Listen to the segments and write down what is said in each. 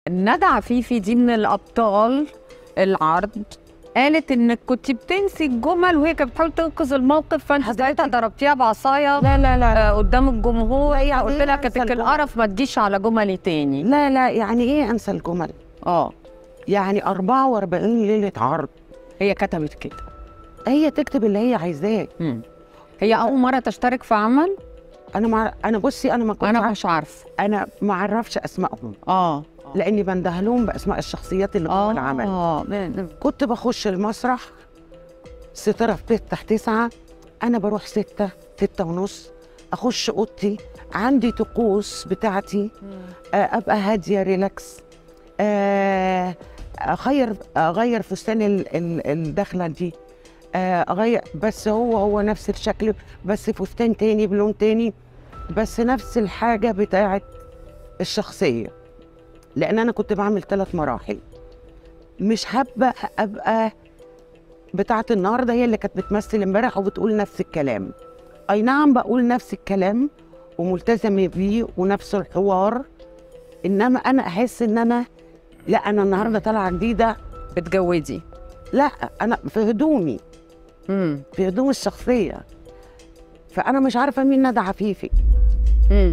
ندى عفيفي دي من الابطال العرض قالت انك كنت بتنسي الجمل وهي كانت بتحاول تنقذ الموقف فانت ساعتها ضربتيها بعصايه لا لا لا آه، قدام الجمهور لا، يعني قلت إيه لها أنسى كتك الجمل؟ القرف ما تجيش على جملي تاني لا لا يعني ايه انسى الجمل اه يعني 44 ليله عرض هي كتبت كده هي تكتب اللي هي عايزاه مم. هي اول مره تشترك في عمل انا مع... انا بصي انا ما كنت انا انا مش عارفه انا ما اعرفش اسمائهم اه لاني بندهلهم باسماء الشخصيات اللي جوه العمل اه كنت بخش المسرح سترة بتفتح تسعة أنا بروح ستة ستة ونص أخش أوضتي عندي طقوس بتاعتي آه، أبقى هادية ريلاكس آه، أغير أغير فستان ال- ال- الدخلة دي آه، أغير بس هو هو نفس الشكل بس فستان تاني بلون تاني بس نفس الحاجة بتاعت الشخصية لأن أنا كنت بعمل ثلاث مراحل مش حابة أبقى بتاعت النهارده هي اللي كانت بتمثل امبارح وبتقول نفس الكلام اي نعم بقول نفس الكلام وملتزمه بيه ونفس الحوار انما انا احس ان انا لا انا النهارده طالعه جديده بتجودي لا انا في هدومي امم في هدوم الشخصيه فانا مش عارفه مين ندى عفيفي امم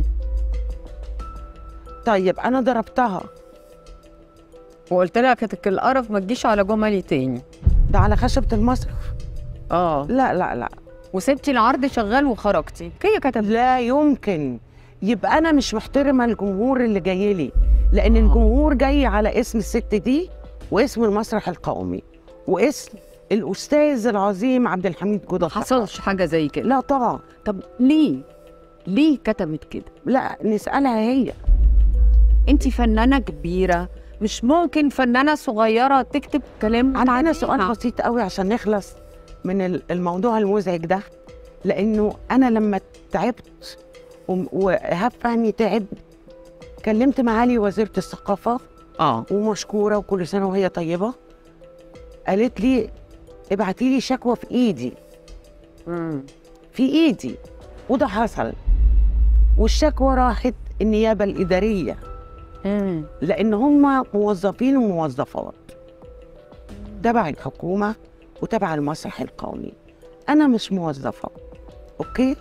طيب انا ضربتها وقلت لها كتك القرف ما تجيش على جملي تاني ده على خشبه المسرح اه لا لا لا وسبتي العرض شغال وخرجتي هي كتبت لا يمكن يبقى انا مش محترمه الجمهور اللي جاي لي لان الجمهور جاي على اسم الست دي واسم المسرح القومي واسم الاستاذ العظيم عبد الحميد جودة حصلش حاجه زي كده لا طبعا طب ليه ليه كتبت كده لا نسالها هي انت فنانه كبيره مش ممكن فنانه صغيره تكتب كلام عندنا عادي. سؤال بسيط قوي عشان نخلص من ال- الموضوع المزعج ده لانه انا لما تعبت وم- وايهاب فهمي تعب كلمت معالي وزيره الثقافه اه ومشكوره وكل سنه وهي طيبه قالت لي ابعتي لي شكوى في ايدي مم. في ايدي وده حصل والشكوى راحت النيابه الاداريه مم. لان هم موظفين وموظفات تبع الحكومه وتبع المسرح القومي انا مش موظفه اوكي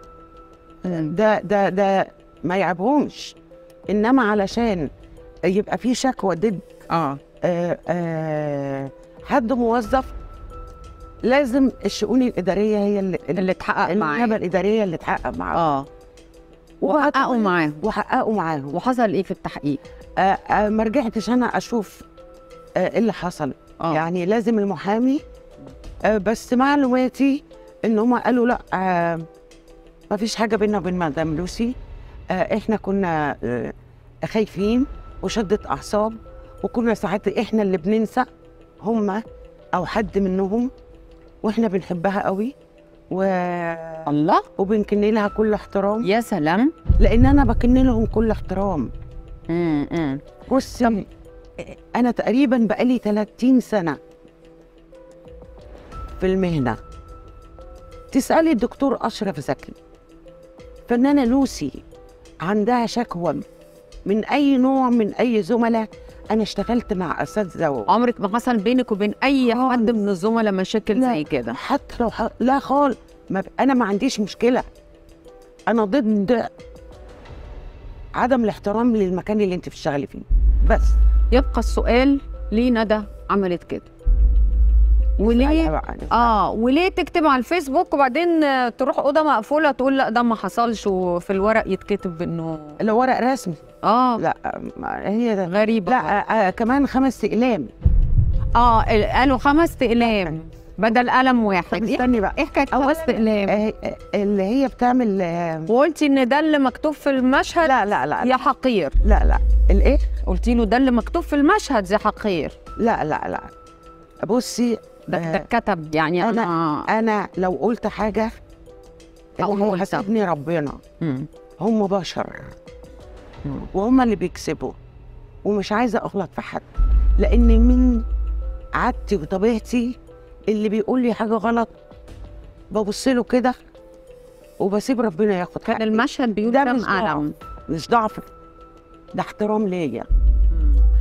ده ده ده ما يعبهمش انما علشان يبقى في شكوى ضد اه آه، آه، حد موظف لازم الشؤون الاداريه هي اللي اللي اتحقق النيابه معاه الاداريه اللي تحقق معاه اه وحققوا معاهم وحققوا معاهم وحصل ايه في التحقيق آه، آه، ما رجعتش انا اشوف آه، ايه اللي حصل اه يعني لازم المحامي آه، بس معلوماتي ان هم قالوا لا آه، ما فيش حاجه بيننا وبين مدام لوسي آه، احنا كنا آه، خايفين وشده اعصاب وكنا ساعات احنا اللي بننسى هم او حد منهم واحنا بنحبها قوي و... الله وبنكن لها كل احترام يا سلام لان انا بكن لهم كل احترام مم. مم. بصي انا تقريبا بقالي 30 سنه في المهنه تسالي الدكتور اشرف زكي فنانه لوسي عندها شكوى من اي نوع من اي زملاء انا اشتغلت مع اساتذه و- عمرك ما حصل بينك وبين اي خالص. حد من الزملاء مشاكل لا. زي كده حتى لو ح... لا خالص ما... انا ما عنديش مشكله انا ضد عدم الاحترام للمكان اللي انت بتشتغلي فيه بس يبقى السؤال ليه ندى عملت كده وليه بقى. اه وليه تكتب على الفيسبوك وبعدين آه، تروح اوضه مقفوله تقول لا ده ما حصلش وفي الورق يتكتب انه اللي ورق رسمي اه لا ما هي ده غريبه لا آه كمان خمس اقلام اه ال- قالوا خمس اقلام بدل قلم طب واحد ايه استني بقى إيه حكايه خمس اقلام آه آه، اللي هي بتعمل آه وقلتي ان ده اللي مكتوب في المشهد لا لا لا يا لا حقير لا لا الايه قلتي له ده اللي مكتوب في المشهد يا حقير لا لا لا بصي ده ده آه، كتب يعني أنا- انا انا لو قلت حاجه أو اللي قلت. هيحاسبني ربنا مم. هم بشر مم. وهم اللي بيكسبوا ومش عايزه اغلط في حد لان من عادتي وطبيعتي اللي بيقول لي حاجه غلط ببص له كده وبسيب ربنا ياخد كان حقي. المشهد بيقول ده كام مش ضعف. قلم مش ضعف ده احترام ليا مم.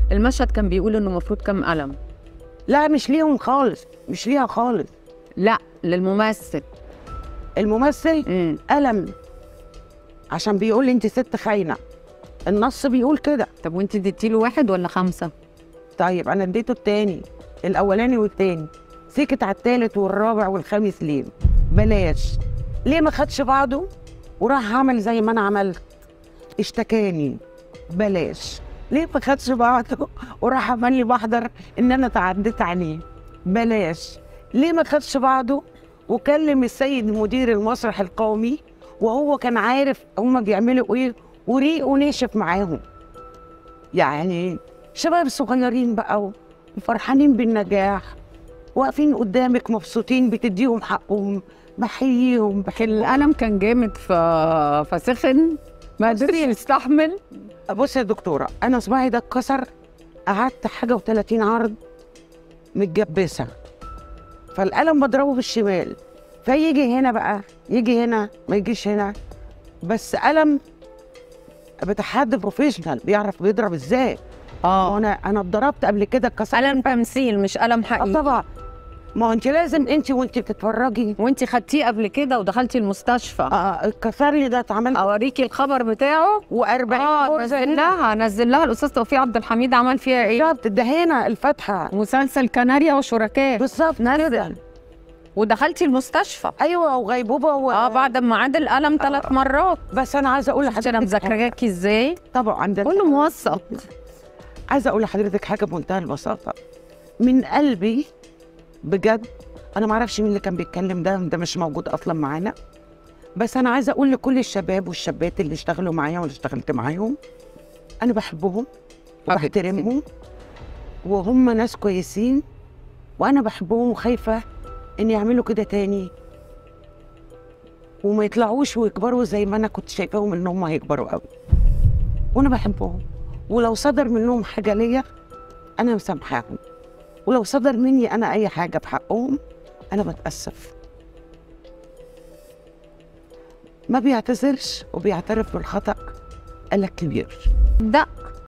المشهد كان بيقول انه المفروض كم قلم لا مش ليهم خالص مش ليها خالص لا للممثل الممثل امم ألم عشان بيقول لي انت ست خاينه النص بيقول كده طب وانت اديتي له واحد ولا خمسه طيب انا اديته التاني الاولاني والتاني سكت على التالت والرابع والخامس ليه بلاش ليه ما خدش بعضه وراح عمل زي ما انا عملت اشتكاني بلاش ليه ما خدش بعضه وراح عمل لي بحضر ان انا تعديت عليه بلاش ليه ما خدش بعضه وكلم السيد مدير المسرح القومي وهو كان عارف هما بيعملوا ايه وريقه ناشف معاهم يعني شباب صغيرين بقى وفرحانين بالنجاح واقفين قدامك مبسوطين بتديهم حقهم بحييهم بحب القلم كان جامد ف... فسخن ما قدرش يستحمل بص يا دكتوره انا صباعي ده اتكسر قعدت حاجه و30 عرض متجبسه فالقلم بضربه بالشمال فيجي هنا بقى يجي هنا ما يجيش هنا بس قلم بتاع حد بروفيشنال بيعرف بيضرب ازاي اه وانا انا اتضربت قبل كده اتكسرت قلم تمثيل مش قلم آه حقيقي طبعا ما هو انت لازم انت وانت بتتفرجي وانت خدتيه قبل كده ودخلتي المستشفى اه اتكسر لي ده اتعمل اوريكي الخبر بتاعه و40 اه نزل لها نزل لها الاستاذ توفيق عبد الحميد عمل فيها ايه بالظبط ده هنا الفتحه مسلسل كناريا وشركاه بالظبط نزل ودخلتي المستشفى ايوه وغيبوبه و... اه بعد ما عاد القلم ثلاث مرات بس انا عايزه اقول شفت انا لحضرتك مذاكراكي ازاي طبعا ده كله موثق عايزه اقول لحضرتك حاجه بمنتهى البساطه من قلبي بجد انا ما اعرفش مين اللي كان بيتكلم ده ده مش موجود اصلا معانا بس انا عايزه اقول لكل الشباب والشابات اللي اشتغلوا معايا واللي اشتغلت معاهم انا بحبهم وبحترمهم وهم ناس كويسين وانا بحبهم وخايفه ان يعملوا كده تاني وما يطلعوش ويكبروا زي ما انا كنت شايفاهم ان هم هيكبروا قوي وانا بحبهم ولو صدر منهم حاجه ليا انا مسامحاهم ولو صدر مني انا اي حاجه في حقهم انا بتاسف ما بيعتذرش وبيعترف بالخطا قالك كبير ده